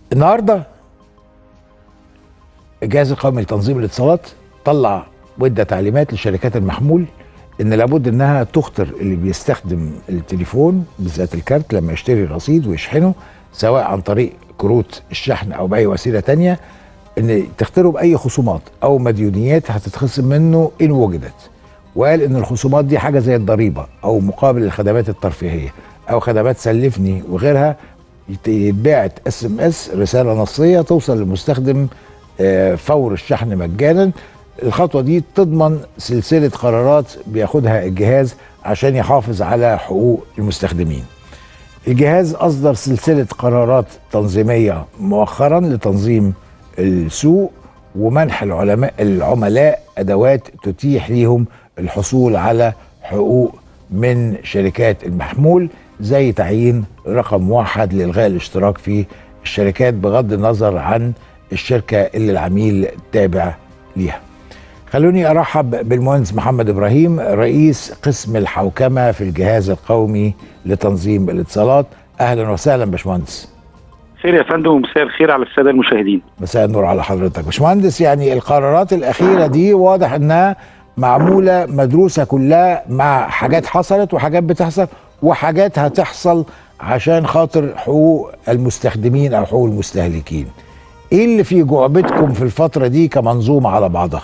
النهارده الجهاز القومي لتنظيم الاتصالات طلع وادى تعليمات لشركات المحمول ان لابد انها تخطر اللي بيستخدم التليفون بالذات الكارت لما يشتري رصيد ويشحنه سواء عن طريق كروت الشحن او باي وسيله تانية ان تختاره باي خصومات او مديونيات هتتخصم منه ان وجدت وقال ان الخصومات دي حاجه زي الضريبه او مقابل الخدمات الترفيهيه او خدمات سلفني وغيرها يتبعت اس ام اس رساله نصيه توصل للمستخدم آه، فور الشحن مجانا الخطوه دي تضمن سلسله قرارات بياخدها الجهاز عشان يحافظ على حقوق المستخدمين الجهاز اصدر سلسله قرارات تنظيميه مؤخرا لتنظيم السوق ومنح العلماء العملاء ادوات تتيح ليهم الحصول على حقوق من شركات المحمول زي تعيين رقم موحد لالغاء الاشتراك في الشركات بغض النظر عن الشركه اللي العميل تابع ليها. خلوني ارحب بالمهندس محمد ابراهيم رئيس قسم الحوكمه في الجهاز القومي لتنظيم الاتصالات اهلا وسهلا باشمهندس خير يا فندم ومساء الخير على الساده المشاهدين مساء النور على حضرتك باشمهندس يعني القرارات الاخيره دي واضح انها معموله مدروسه كلها مع حاجات حصلت وحاجات بتحصل وحاجات هتحصل عشان خاطر حقوق المستخدمين او حقوق المستهلكين ايه اللي في جعبتكم في الفتره دي كمنظومه على بعضها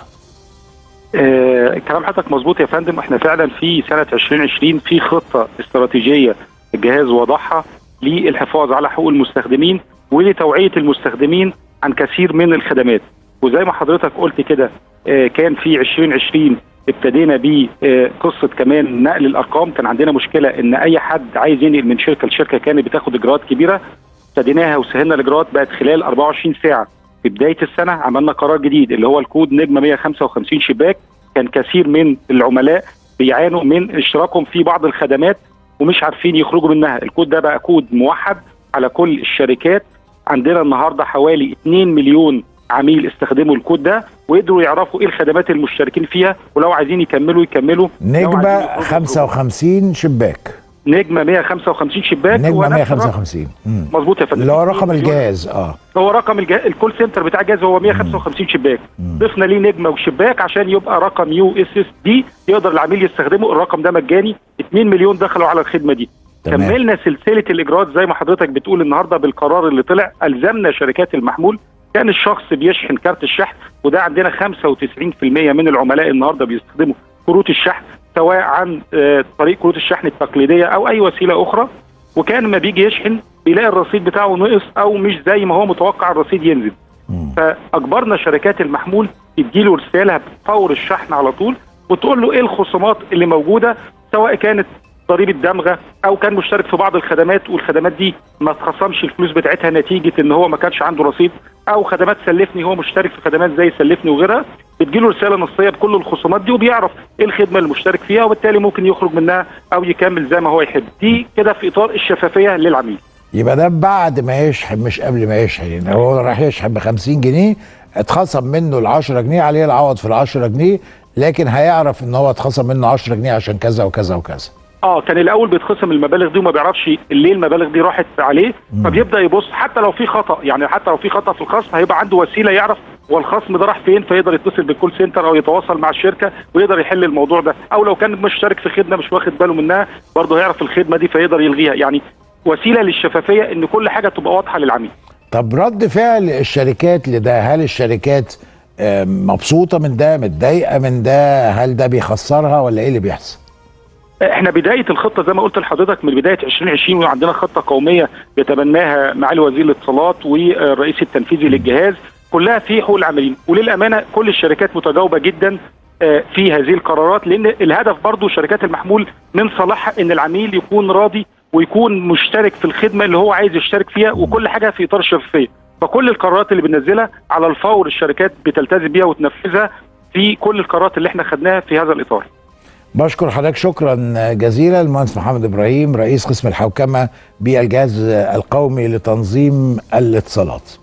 آه كلام حضرتك مظبوط يا فندم احنا فعلا في سنه 2020 في خطه استراتيجيه الجهاز وضعها للحفاظ على حقوق المستخدمين ولتوعيه المستخدمين عن كثير من الخدمات وزي ما حضرتك قلت كده آه كان في 2020 ابتدينا بقصه كمان نقل الارقام كان عندنا مشكله ان اي حد عايز ينقل من شركه لشركه كانت بتاخد اجراءات كبيره ابتديناها وسهلنا الاجراءات بقت خلال 24 ساعه في بدايه السنه عملنا قرار جديد اللي هو الكود نجمه 155 شباك كان كثير من العملاء بيعانوا من اشتراكهم في بعض الخدمات ومش عارفين يخرجوا منها الكود ده بقى كود موحد على كل الشركات عندنا النهارده حوالي 2 مليون عميل استخدموا الكود ده وقدروا يعرفوا ايه الخدمات المشتركين فيها ولو عايزين يكملوا يكملوا نجمه 55 شباك نجمه 155 شباك نجمه 155 مظبوط يا فندم اللي هو رقم الجهاز اه هو رقم الجهاز الكول سنتر بتاع الجهاز هو 155 شباك ضفنا ليه نجمه وشباك عشان يبقى رقم يو اس اس دي يقدر العميل يستخدمه الرقم ده مجاني 2 مليون دخلوا على الخدمه دي تمام. كملنا سلسله الاجراءات زي ما حضرتك بتقول النهارده بالقرار اللي طلع الزمنا شركات المحمول كان الشخص بيشحن كارت الشحن وده عندنا 95% من العملاء النهارده بيستخدموا كروت الشحن سواء عن آه، طريق كروت الشحن التقليديه او اي وسيله اخرى وكان ما بيجي يشحن بيلاقي الرصيد بتاعه نقص او مش زي ما هو متوقع الرصيد ينزل فاجبرنا شركات المحمول تديله رساله فور الشحن على طول وتقول له ايه الخصومات اللي موجوده سواء كانت ضريبه دمغه او كان مشترك في بعض الخدمات والخدمات دي ما اتخصمش الفلوس بتاعتها نتيجه ان هو ما كانش عنده رصيد او خدمات سلفني هو مشترك في خدمات زي سلفني وغيرها بتجيله رساله نصيه بكل الخصومات دي وبيعرف ايه الخدمه اللي مشترك فيها وبالتالي ممكن يخرج منها او يكمل زي ما هو يحب دي كده في اطار الشفافيه للعميل يبقى ده بعد ما يشحن مش قبل ما يشحن يعني هو راح يشحن ب 50 جنيه اتخصم منه ال 10 جنيه عليه العوض في ال 10 جنيه لكن هيعرف ان هو اتخصم منه 10 جنيه عشان كذا وكذا وكذا اه كان الاول بيتخصم المبالغ دي وما بيعرفش ليه المبالغ دي راحت عليه فبيبدا يبص حتى لو في خطا يعني حتى لو في خطا في الخصم هيبقى عنده وسيله يعرف هو الخصم ده راح فين فيقدر يتصل بالكول سنتر او يتواصل مع الشركه ويقدر يحل الموضوع ده او لو كان مشترك في خدمه مش واخد باله منها برضه هيعرف الخدمه دي فيقدر يلغيها يعني وسيله للشفافيه ان كل حاجه تبقى واضحه للعميل طب رد فعل الشركات لده هل الشركات آه، مبسوطه من ده متضايقه من ده هل ده بيخسرها ولا ايه اللي بيحصل احنا بدايه الخطه زي ما قلت لحضرتك من بدايه 2020 وعندنا خطه قوميه بيتبناها معالي وزير الاتصالات والرئيس التنفيذي للجهاز كلها في حقوق العاملين وللامانه كل الشركات متجاوبه جدا آه، في هذه القرارات لان الهدف برضو شركات المحمول من صالحها ان العميل يكون راضي ويكون مشترك في الخدمه اللي هو عايز يشترك فيها وكل حاجه في اطار الشفافيه فكل القرارات اللي بننزلها على الفور الشركات بتلتزم بيها وتنفذها في كل القرارات اللي احنا خدناها في هذا الاطار بشكر حضرتك شكرا جزيلا المهندس محمد ابراهيم رئيس قسم الحوكمه بالجهاز القومي لتنظيم الاتصالات